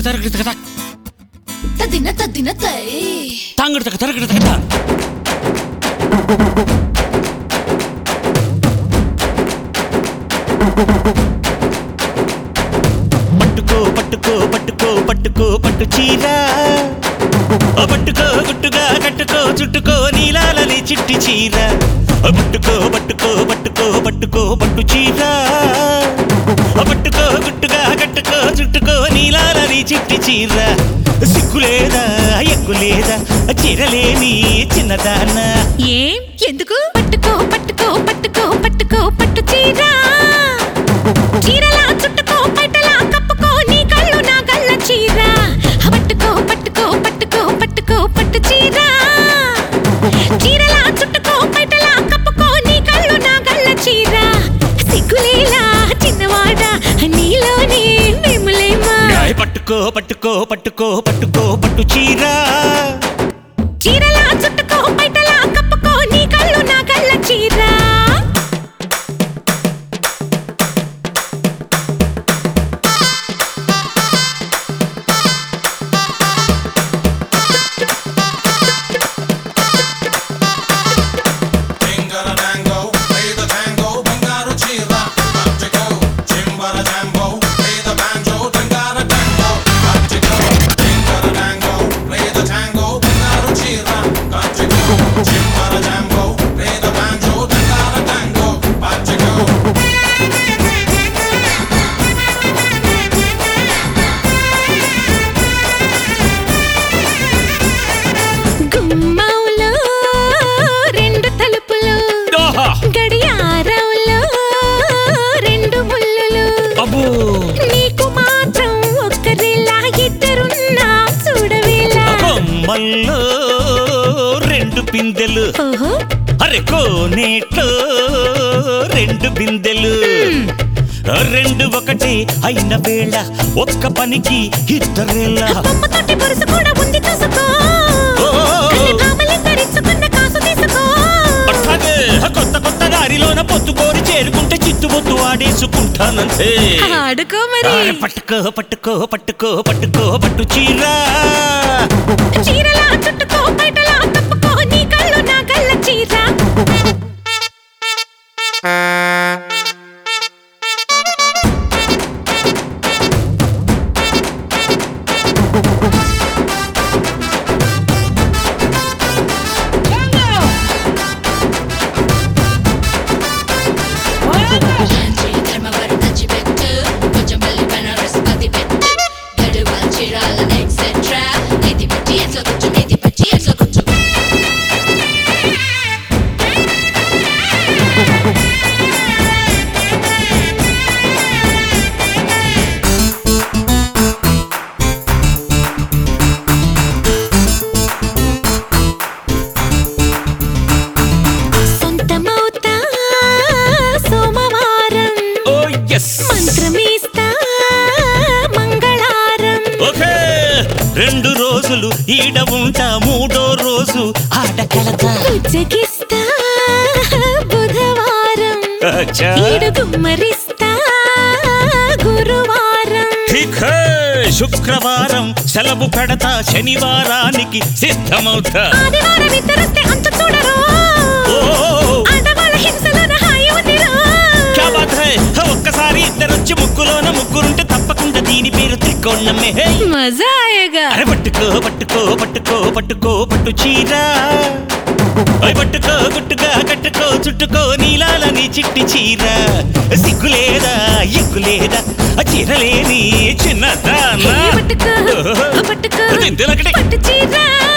తరగతి కదా తదిన తదిన తై తాంగడి తరగతి కదా పట్టుకో పట్టుకో పట్టుకో పట్టుకో పట్టు చీర ఓ పట్టుకో గుట్టుగా కట్టుకో చుట్టుకో నీలాలని చిట్టి చీర ఓ పట్టుకో పట్టుకో పట్టుకో పట్టుకో పట్టు చీర ఓ పట్టుకో గుట్టుగా కట్టుకో చుట్టుకో నీలాలని చిట్టి చీర సిగ్గులేదా ఎగ్గులేదా చీరలేని చిన్నదానా ఏం ఎందుకు పట్టుకో పట్టుకో పట్టుకో పట్టుకో పట్టు చీర చీరలా చుట్టుకో పైటలా కప్పుకో నీ కళ్ళు నా గల్ల చీర పట్టుకో పట్టుకో పట్టుకో పట్టుకో పట్టు చీర చీరలా చుట్టుకో పైటలా కప్పుకో నీ కళ్ళు నా గల్ల చీర సిగ్గులేలా చిన్నవాడ నీలోనే మేములేమా ఏయ్ పట్టుకో పట్టుకో పట్టుకో పట్టుకో పట్టు చీర చీరలా చుట్టుకో బయటలా కప్పుకో నీ కళ్ళు నా కళ్ళ చీర Tingara dango, play the tango, బంగారు చీర పట్టుకో చింబర జాంబో, play the banjo, బంగారు tango, పట్టుకో టింగర dango, play the tango, బంగారు చీర పట్టుకో చింబర జాంబో, play the banjo, బంగారు tango, పట్టుకో గుమ్మంలో రెండు తలుపులు ఆహా! గడియారంలో రెండు ముళ్ళులు అబ్బో నీకు మాత్రం ఒక్కరిలా ఇద్దరున్నా చూడవేలా కొమ్మల్లో రెండు పిందెలు ఓహో అరే కోనేట్లో రెండు బిందెలు రెండు ఒకటి అయిన వేళ ఒక్క పనికి ఇద్దరేళ్ళ బొమ్మతోటి బొరుసు కూడా ఉంది చూసుకో ఓ! కన్ని భామలి ధరించుకున్న కాసు తీసుకో అట్లాగే కొత్త కొత్త దారిలోన పొత్తుకోరి చేరుకుంటే చిత్తుబొత్తు ఆడేసుకుంటానంతే ఆడుకో మరి అరే పట్టుకో పట్టుకో పట్టుకో పట్టుకో పట్టు చీర చీరలా చుట్టుకో బయటలా కప్పుకో నీ కళ్ళు నా కళ్ళ చీర లాంఛీ ధర్మవరం నచ్చిపెట్టు కొంచెం మళ్ళీ బెనారస్ అది పెట్టు గడువాల్ చీరాల ఎక్సెట్రా నెత్తి పెట్టి ఎట్లా కూర్చు నెత్తి పెట్టి ఎట్లా కూర్చు సొంతమవుతా సోమవారం ఓ ఎస్ మంత్రమీస్తా మంగళారం ఓకే రెండు రోజులు ఈడ ఉంటా మూడో రోజు ఆట కలతా ఉజ్జగిస్తా బుధవారం అచ్చా. ఈడు గుమ్మరిస్తా గురువారం ఠీక్ హై. శుక్రవారం సెలవు పెడతా శనివారానికి సిద్ధమవుతా ఆదివారం ఇద్దరొస్తే అంతు చూడరు ఓ ఆడవాళ్ళ హింసలోన హాయి ఉందిరా క్యా బాత్ హై ఒక్కసారి ఇద్దరొచ్చి ముగ్గులోన ముగ్గురుంటే తప్పకుండా దీని పేరు త్రికోణమే హే. మజా ఆయగా అరే పట్టుకో పట్టుకో పట్టుకో పట్టుకో పట్టు చీర ఓయ్ పట్టుకో గుట్టుగా కట్టుకో చుట్టుకో నీలాలని చిట్టి చీర సిగ్గులేదా ఎగ్గులేదా ఆ చీరలేని చిన్నదానా పట్టుకో పట్టుకో దిందులకటి. పట్టు చీర